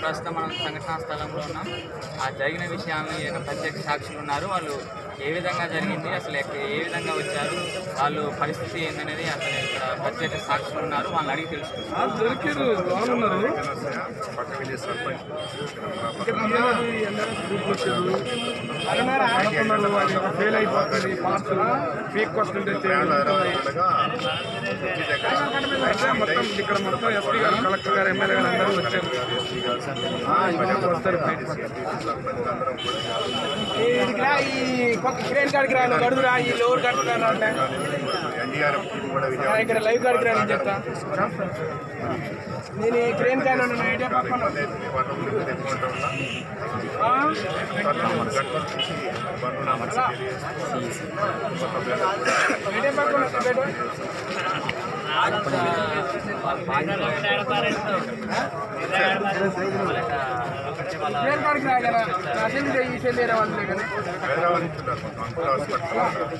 ప్రస్తుతం మనం సంఘటనా స్థలంలో ఉన్నాం ఆ జరిగిన విషయాలను ఏదైనా ప్రత్యక్ష సాక్షులు ఉన్నారు వాళ్ళు ఏ విధంగా జరిగింది అసలు ఎక్క- ఏ విధంగా వచ్చారు వాళ్ళు పరిస్థితి ఏందనేది అసలు ఇక్కడ ప్రత్యేక సాక్షులు ఉన్నారు వాళ్ళని అడిగి తెలుసుకుంటారు దొరికారు బాగున్నారు పక్క విలేజ్ సర్పంచ్ అనుకున్నారు వాళ్ళు ఫెయిల్ అయిపోతుంది పాస్ ఫేక్ వస్తుంటే ఉండగా అయితే మొత్తం ఇక్కడ మొత్తం ఎస్పీ గారు కలెక్టర్ గారు ఎమ్మెల్యే గారు అందరూ వచ్చారు వస్తారు బయటకు అందరం కూడా ఇదికిరా ఈ కొత్త క్రేన్ కాడికి రాను గడుదురా ఈ లోవర్ కాడికి రాను అంటే ఎన్డీఆర్ఎఫ్ టీం కూడా ఆ, విజయవాడ ఇక్కడ లైవ్ కాడికి రాను చెప్తా నేను ఈ క్రేన్ కాడ ఉన్నాను ఐడియా పక్కన వాళ్ళు ఎక్కువ ఉండడం వల్ల ఆ? త్వరలో మన గట్ల నుంచి బంధువులు తెలియజేసి ఒక వేళ కూడా ఐడియా పక్కన వస్తా బయట క్రేన్ కాడికి రా కదా అసెంబ్లీ ఈ సెల్ వేరే వాళ్ళే కానీ హైదరాబాద్ నుంచి ఉన్నారు మొత్తం అంకుల్ హాస్పిటల్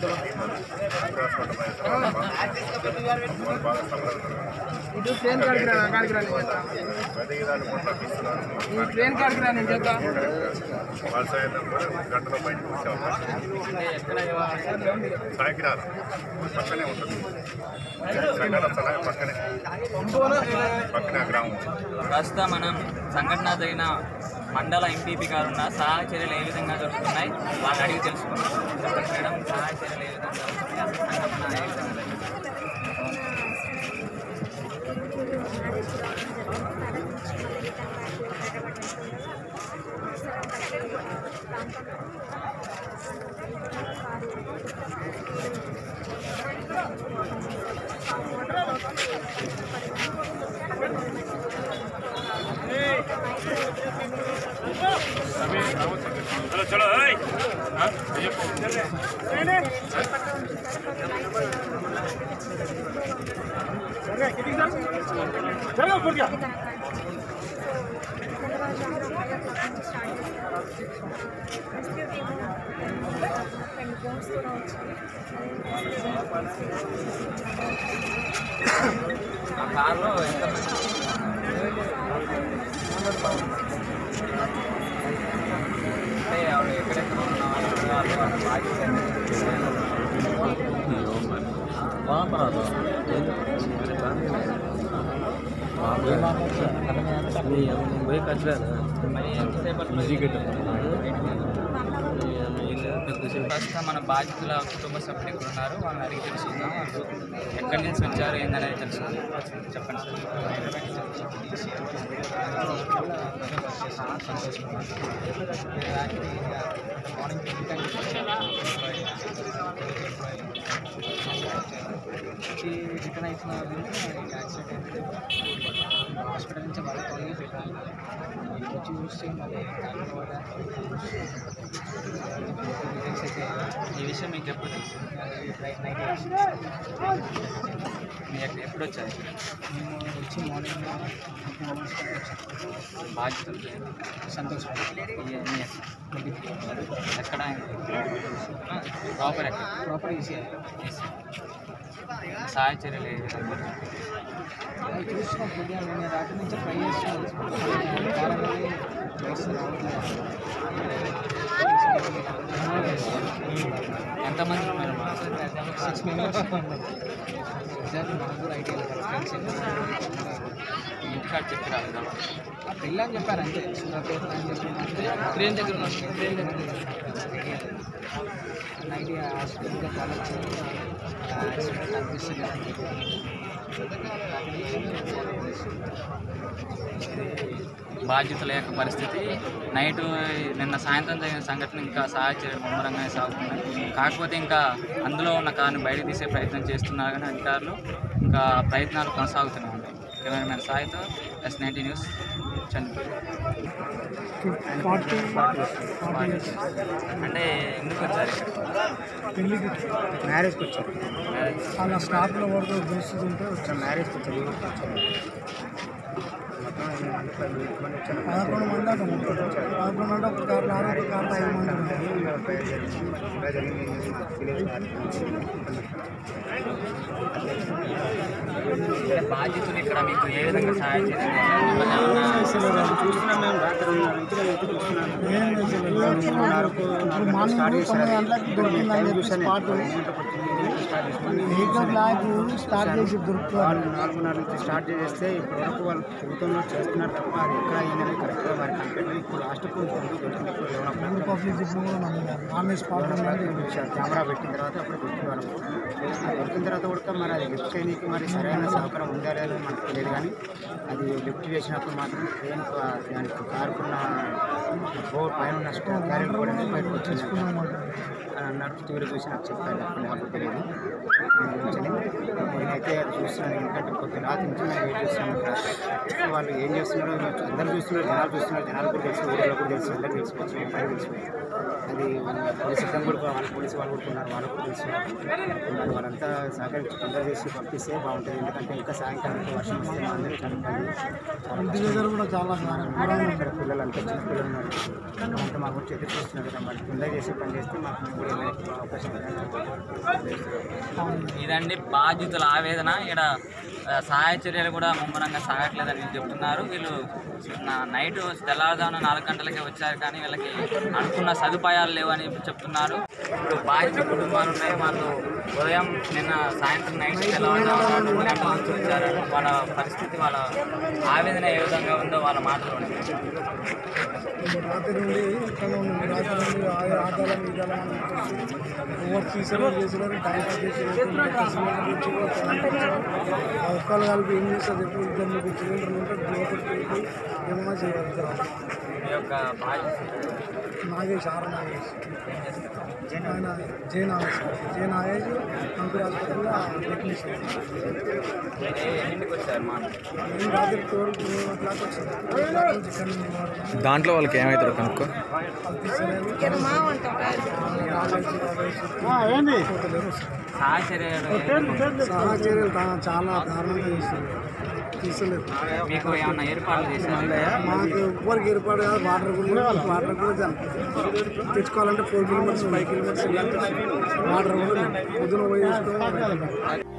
అంకుల్ హాస్పిటల్ బాగా సమరం ఇటు ట్రైన్ కాడికి రా కాడికి రా నేను చెప్తా వెదగిదాన్ని కొట్లాపిస్తున్నారు ఈ ట్రైన్ కాడికి రా నేను చెప్తా వాళ్ళ సాయంత్రం కూడా గంటలో బయటకు వచ్చే అవకాశం సాయకిరాల పక్కనే ఉంటుంది సంఘటన స్థలం పక్కనే పక్కనే ఆ గ్రామం ప్రస్తుతం మనం సంఘటన జరిగిన మండల ఎంపీపీ గారు ఉన్న సహాయ చర్యలు ఏ విధంగా జరుగుతున్నాయి వాళ్ళని అడిగి తెలుసుకున్నాం చెప్పండి మేడం సహాయ చర్యలు ఏ విధంగా జరుగుతున్నాయి అసలు సంఘటన ఏ విధంగా జరిగింది ఆ కార్లో ఎంతమంది అంటే ఆవిడ ఎక్కడెక్కడ ఉన్న వాళ్ళు వాళ్ళు బాధ్యత మరి ఎంతసేపట్లో ప్రస్తుతం మన బాధితుల కుటుంబ సభ్యులు ఇక్కడ ఉన్నారు వాళ్ళని అడిగి తెలుసుకుందాం వాళ్ళు ఎక్కడి నుంచి వచ్చారు ఏందనేది తెలుసుకుందాం చెప్పండి రిటర్న్ అవుతున్న యాక్సిడెంట్ హాస్పిటల్ నుంచి మళ్ళీ కలిగి పెట్టాలి వచ్చి చూస్తే మళ్ళీ కాకపోవడం ఈ విషయం మీకు ఎప్పుడు తెలుసు మీ ఎక్క- ఎప్పుడు వచ్చారు మేము వచ్చి మార్నింగ్ బాధితులు పేరు? సంతోష్ ఈ- మీ ఎక్కడ ప్రాపర్ ఎక్కడ ప్రాపర్ ఈసీ సహాయ చర్యలు ఏ విధంగా అది చూసిన కొద్దిగా నేను రాత్రి నుంచి ట్రై చేస్తున్నాను కారణం ఎంతమంది ఉన్నారు మా సిక్స్ మెంబర్స్ ఎగ్జాక్ట్ మనకు కూడా ఐడియా లేదు ఫ్రెండ్స్ ఇంటికాడ చెప్పి రాలేదా ఆ పిల్ల అని చెప్పారు అంతే సూర్యాపేట అని చెప్పి ట్రైన్ దగ్గర ఉన్నాం ట్రైన్ దగ్గర ఐడియా హాస్పిటల్గా కాలేజ్ యాక్సిడెంట్ అనిపిస్తుంది బాధ్యత లేక పరిస్థితి నైట్ నిన్న సాయంత్రం జరిగిన సంఘటన ఇంకా సహాయ చర్యలు ముమ్మరంగానే సాగుతున్నాయి కాకపోతే ఇంకా అందులో ఉన్న కారుని బయట తీసే ప్రయత్నం చేస్తున్నారు కానీ అధికారులు ఇంకా ప్రయత్నాలు కొనసాగుతూనే ఉన్నాయి కెమెరామెన్ సాయితో ఎస్ నైన్టీ న్యూస్ చంద్రపూర్ అంటే ఎందుకు వచ్చారు ఇక్కడ పెళ్ళికి మ్యారేజ్కి వచ్చారు మ్యారేజ్ వాళ్ళ స్టాఫ్లో వరకు చూస్తుంటే వచ్చాను మ్యారేజ్కి వచ్చాను పదకొండు మంది దాకా పదకొండు అంటే ఒక కార్లో ఆరు ఒక కార్లో ఐదు మంది ఉన్నారు. అంటే బాధితులు ఇక్కడ మీకు ఏ విధంగా సహాయం చేయడం మిమ్మల్ని ఏమన్నా చూస్తున్నాం మేము రాత్రి రెండున్నర నుంచి నేను ఎదురు చూస్తున్నాను మూడున్నరకు నాలుగు స్టార్ట్ చేశారు టైం చూశాను స్టార్ట్ చేసి వాళ్ళు నాలుగున్నర నుంచి స్టార్ట్ చేస్తే ఇప్పటి వరకు వాళ్ళు ప్రభుత్వంలో చేస్తున్నారు తప్ప అది ఎక్కడ అయిందని కరెక్ట్గా వారి కంపెనీ ఇప్పుడు లాస్ట్ దొరికింది ఇప్పుడు కెమెరా పెట్టిన తర్వాత అప్పుడు దొరికింది వాళ్ళకు అది దొరికిన తర్వాత కూడా మరి అది లిఫ్ట్ చేయడానికి మరి సరైన సహకారం ఉందా లేదో మనకు తెలియదు కానీ అది లిఫ్ట్ చేసినప్పుడు మాత్రం ట్రైన్ దానికి కారుకున్న బోర్ పైన ఉన్న క్యారెట్ కూడా బయటకు వచ్చింది అని అన్నారు తీవ్ర చూసి నాకు చెప్పారు అప్పుడు నాకు తెలియదు దాని గురించి నేనైతే అది చూస్తున్నాను ఎందుకంటే కొద్ది రాత్రి నుంచి నేను వెయిట్ చేస్తున్నాను ఇక్కడ వాళ్ళు ఏం చేస్తున్నారో అందరూ చూస్తున్నారు జనాలు చూస్తున్నారు జనాలు కూడా తెలుసు ఊళ్ళో కూడా తెలుసు అందరూ తెలిసిపోవచ్చు పైన తెలిసిపోయి అది పోలీస్ సిద్ధం కూడా వాళ్ళు పోలీసు వాళ్ళు కూడా ఉన్నారు వాళ్ళు కూడా తెలుసు మరి వాళ్ళంతా సహకరించి తొందర చేసి పంపిస్తే బాగుంటుంది ఎందుకంటే ఇంకా సాయంకాలం వర్షం వస్తే మా అందరూ చనిపోయింది ఇంటి దగ్గర కూడా చాలా ఇక్కడ పిల్లలు అంతా చిన్న పిల్లలు ఉన్నారు అంతా మా గురించి ఎదురు చూస్తున్నారు కదా మరి తొందర చేసి పని చేస్తే మాకు మేము కూడా వెళ్ళడానికి అవకాశం ఉంటుంది ఇదండి బాధితుల ఆవేదన ఇక్కడ ఆ, సహాయ చర్యలు కూడా ముమ్మరంగా సాగట్లేదని వీళ్ళు చెప్తున్నారు వీళ్ళు నా- నైట్ తెల్లవారుజామున నాలుగు గంటలకే వచ్చారు కానీ వీళ్ళకి అనుకున్న సదుపాయాలు లేవని చెప్తున్నారు ఇప్పుడు బాధిత కుటుంబాలు ఉన్నాయి వాళ్ళు ఉదయం నిన్న సాయంత్రం నైట్ తెల్లవారుజామున రెండు గంటల నుంచి వచ్చారు వాళ్ళ పరిస్థితి వాళ్ళ ఆవేదన ఏ విధంగా ఉందో వాళ్ళ మాటలు రాత్రి నుండి ఇక్కడ నుండి రాత్రి నుండి ఆ ఆదాల మీద ఓవర్ తీసారు చేసినారు ట్యాంకర్ చేసి ఆ ఒక్కళ్ళు కలిపి ఏం చేస్తారు చెప్పి ఇద్దరు ముగ్గురు సిలిండర్లు ఉంటే లోపలికి వెళ్ళి ఏమైనా చేయగలుగుతారు ఈ యొక్క బాధిత నాగేష్ ఆర్ నాగేష్ ఆయన J Nagesh J Nagesh company హాస్పిటల్లో టెక్నీషియన్ ఎన్నింటికి వచ్చారు మా నేను రాత్రి తోడు క్లాక్ వచ్చింది క్లాక్ నుంచి ఇక్కడ నుండి వాడు దాంట్లో వాళ్ళకి ఏమవుతారో కనుక్కో ఏంది సహాయ చర్యలు ఏ విధంగా ఉన్నాయి? సహచర్యలు తా- చాలా దారుణంగా చేస్తుంది తీసలేదు మీకు ఏమన్నా ఏర్పాట్లు చేశారు మాకు ఎవ్వరికి ఏర్పాటు కాదు వాటర్ కూడా వాటర్ కూడా జన- తెచ్చుకోవాలంటే four kilometres five kilometres water కూడా లేదు. పొద్దున పోయి తెచ్చుకోవాలి